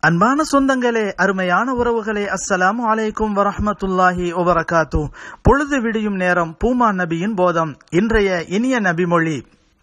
அன்பான சொந்தங்களே அருமையான உறவுகளே அஸ்ஸலாமு அலைக்கும் வரஹமத்துல்லாஹி வபரகாத்து பொழுது விடியும் நேரம் பூமா நபியின் போதம் இன்றைய இனிய நபிமொழி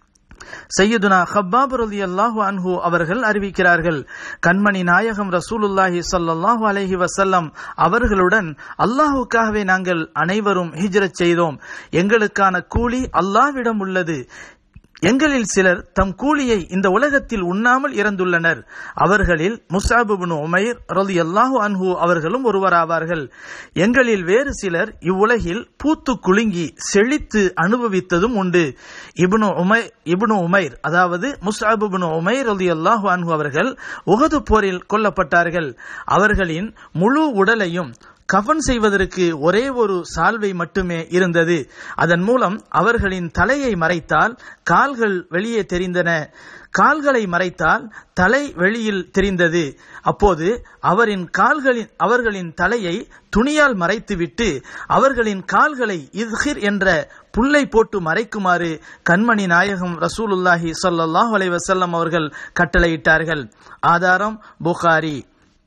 சையதுனா ஹப்பாப் ரலி அல்லாஹு அன்ஹு அவர்கள் அறிவிக்கிறார்கள் கண்மணி நாயகம் ரசூலுல்லாஹி ஸல்லல்லாஹு அலைஹி வஸல்லம் அவர்களுடன் அல்லாஹுக்காகவே நாங்கள் அனைவரும் ஹிஜ்ரத் செய்தோம் எங்களுக்கான கூலி அல்லாஹ்விடம் உள்ளது எங்களில் சிலர் தம் கூலியை இந்த உலகத்தில் உண்ணாமல் இறந்துள்ளனர் அவர்களில் முசாபுபின் உமைர் ரலி அல்லாஹு அன்ஹு அவர்களும் ஒருவராவார்கள் எங்களில் வேறு சிலர் இவ்வுலகில் பூத்து குலுங்கி செழித்து அனுபவித்ததும் உண்டு இப்னு உமை இப்னு உமைர் அதாவது முசாபுபின் உமைர் ரலி அல்லாஹு அன்ஹு அவர்கள் உகது போரில் கொல்லப்பட்டார்கள் அவர்களின் முழு உடலையும் கஃன் செய்வதற்கு ஒரே ஒரு சால்வை மட்டுமே இருந்தது அதன் மூலம் அவர்களின் தலையை மறைத்தால் கால்கள் வெளியே தெரிந்தன கால்களை மறைத்தால் தலை வெளியில் தெரிந்தது அப்போது அவரின் கால்களின் அவர்களின் தலையை துணியால் மறைத்துவிட்டு அவர்களின் கால்களை இத்ஹிர் என்ற புல்லை போட்டு மறைக்குமாறு கண்மணி நாயகம் ரசூலுல்லாஹி ஸல்லல்லாஹு அலைஹி வஸல்லம் அவர்கள் கட்டளையிட்டார்கள் ஆதாரம் புகாரி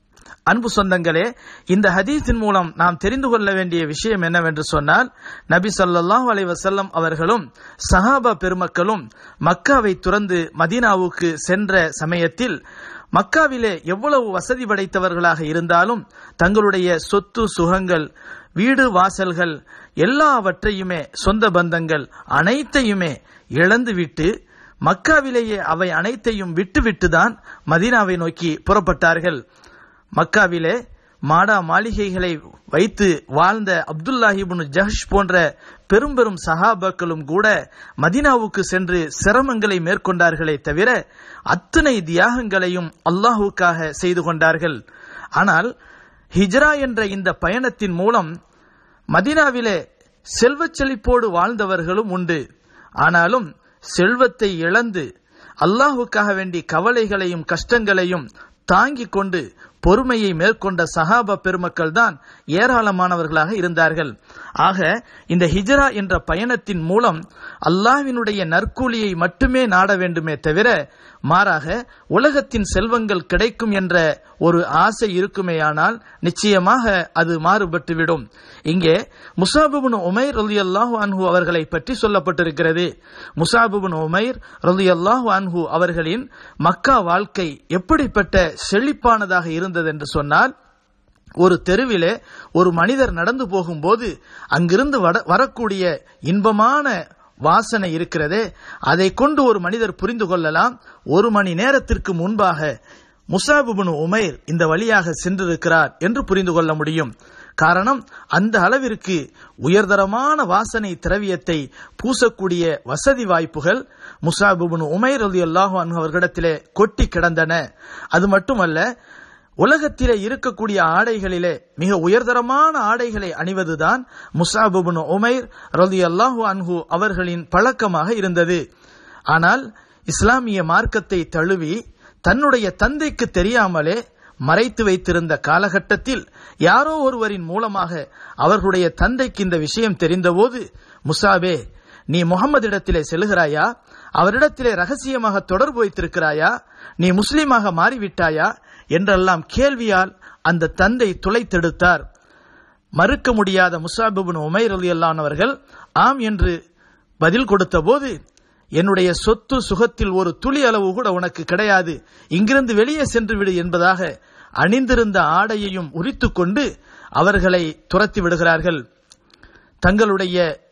அன்பு சொந்தங்களே இந்த ஹதீஸின் மூலம் நாம் தெரிந்து கொள்ள வேண்டிய விஷயம் என்னவென்று சொன்னால் நபி ஸல்லல்லாஹு அலைஹி வஸல்லம் அவர்களும் சஹாபா பெருமக்களும் மக்காவை துறந்து மதீனாவுக்கு சென்ற சமயத்தில் மக்காவிலே எவ்வளவு வசதி படைத்தவர்களாக இருந்தாலும் தங்களுடைய சொத்து சுகங்கள் வீடு வாசல்கள் எல்லாவற்றையுமே சொந்த பந்தங்கள் அனைத்தையுமே இழந்துவிட்டு மக்காவிலேயே அவை அனைத்தையும் விட்டுவிட்டுதான் மதீனாவை நோக்கி புறப்பட்டார்கள் மக்காவிலே மாடா மாளிகைகளை வைத்து வாழ்ந்த அப்துல்லாஹிபுன் ஜஹஷ் போன்ற பெரும் பெரும் சஹாபாக்களும் கூட மதினாவுக்கு சென்று சிரமங்களை மேற்கொண்டார்களே தவிர அத்தனை தியாகங்களையும் அல்லாஹுக்காக செய்து கொண்டார்கள் ஆனால் ஹிஜ்ரா என்ற இந்த பயணத்தின் மூலம் மதினாவிலே செல்வச் செழிப்போடு வாழ்ந்தவர்களும் உண்டு ஆனாலும் செல்வத்தை இழந்து அல்லாஹுக்காக வேண்டி கவலைகளையும் கஷ்டங்களையும் தாங்கிக் கொண்டு பொறுமையை மேற்கொண்ட சஹாபா பெருமக்கள் தான் ஏராளமானவர்களாக இருந்தார்கள் ஆக இந்த ஹிஜ்ரா என்ற பயணத்தின் மூலம் அல்லாஹ்வினுடைய நற்கூலியை மட்டுமே நாட வேண்டுமே தவிர மாறாக உலகத்தின் செல்வங்கள் கிடைக்கும் என்ற ஒரு ஆசை இருக்குமேயானால் நிச்சயமாக அது மாறுபட்டுவிடும் இங்கே முசாபுபின் உமைர் ரலி அல்லாஹு அன்ஹு அவர்களை பற்றி சொல்லப்பட்டிருக்கிறது முசாபுபின் உமைர் ரலி அல்லாஹு அன்ஹு அவர்களின் மக்கா வாழ்க்கை எப்படிப்பட்ட செழிப்பானதாக இருந்தது என்று சொன்னால் ஒரு தெருவிலே ஒரு மனிதர் நடந்து போகும்போது அங்கிருந்து வரக்கூடிய இன்பமான வாசனை இருக்கிறதே அதை கொண்டு ஒரு மனிதர் புரிந்து கொள்ளலாம் ஒரு மணி நேரத்திற்கு முன்பாக முசாபுபின் உமைர் இந்த வழியாக சென்றிருக்கிறார் என்று புரிந்து கொள்ள முடியும் காரணம் அந்த அளவிற்கு உயர்தரமான வாசனை திரவியத்தை பூசக்கூடிய வசதி வாய்ப்புகள் முசாபுபின் உமைர் அலி அல்லாஹு அவர்களிடத்திலே கொட்டி கிடந்தன அது மட்டுமல்ல உலகத்திலே இருக்கக்கூடிய ஆடைகளிலே மிக உயர்தரமான ஆடைகளை அணிவதுதான் முசாபுபின் உமைர் ரலி அல்லாஹு அன்ஹு அவர்களின் பழக்கமாக இருந்தது ஆனால் இஸ்லாமிய மார்க்கத்தை தழுவி தன்னுடைய தந்தைக்கு தெரியாமலே மறைத்து வைத்திருந்த காலகட்டத்தில் யாரோ ஒருவரின் மூலமாக அவர்களுடைய தந்தைக்கு இந்த விஷயம் தெரிந்தபோது முசாபே நீ முகமதிடத்திலே செல்கிறாயா அவரிடத்திலே ரகசியமாக தொடர்பு வைத்திருக்கிறாயா நீ முஸ்லீமாக மாறிவிட்டாயா என்றெல்லாம் கேள்வியால் அந்த தந்தை துளைத்தெடுத்தார் மறுக்க முடியாத முசாபிபின் உமைர் அலி அவர்கள் ஆம் என்று பதில் கொடுத்த போது என்னுடைய சொத்து சுகத்தில் ஒரு துளி அளவு கூட உனக்கு கிடையாது இங்கிருந்து வெளியே சென்று விடு என்பதாக அணிந்திருந்த ஆடையையும் உரித்து கொண்டு அவர்களை துரத்தி விடுகிறார்கள் தங்களுடைய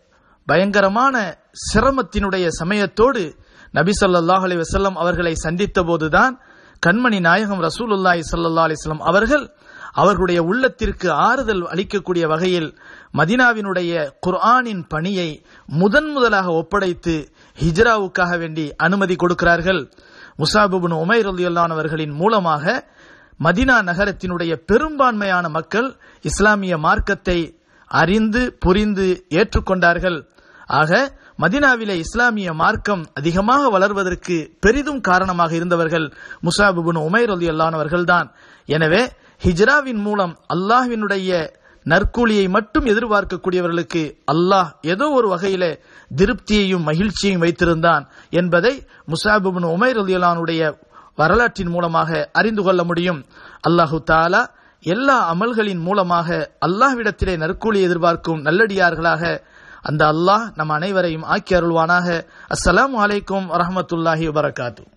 பயங்கரமான சிரமத்தினுடைய சமயத்தோடு நபி சொல்லாஹ் அலி வசல்லம் அவர்களை சந்தித்த போதுதான் கண்மணி நாயகம் ரசூலுல்லாஹி சல்லா அலிஸ்லாம் அவர்கள் அவர்களுடைய உள்ளத்திற்கு ஆறுதல் அளிக்கக்கூடிய வகையில் மதினாவினுடைய குர்ஆனின் பணியை முதன் முதலாக ஒப்படைத்து ஹிஜ்ராவுக்காக வேண்டி அனுமதி கொடுக்கிறார்கள் முசாபுபின் உமைர் அவர்களின் மூலமாக மதினா நகரத்தினுடைய பெரும்பான்மையான மக்கள் இஸ்லாமிய மார்க்கத்தை அறிந்து புரிந்து ஏற்றுக்கொண்டார்கள் ஆக மதினாவிலே இஸ்லாமிய மார்க்கம் அதிகமாக வளர்வதற்கு பெரிதும் காரணமாக இருந்தவர்கள் முசாபுபின் உமைர் அலி அல்லானவர்கள்தான் எனவே ஹிஜ்ராவின் மூலம் அல்லாஹ்வினுடைய நற்கூலியை மட்டும் எதிர்பார்க்கக்கூடியவர்களுக்கு அல்லாஹ் ஏதோ ஒரு வகையில திருப்தியையும் மகிழ்ச்சியையும் வைத்திருந்தான் என்பதை முசாபுபின் உமைர் அலியலானுடைய வரலாற்றின் மூலமாக அறிந்து கொள்ள முடியும் அல்லாஹு தாலா எல்லா அமல்களின் மூலமாக அல்லாஹ்விடத்திலே நற்கூலி எதிர்பார்க்கும் நல்லடியார்களாக அந்த அல்லாஹ் நம் அனைவரையும் ஆக்கி அருள்வானாக அஸ்ஸலாமு அலைக்கும் வரஹமத்துல்லாஹி வபரகாத்து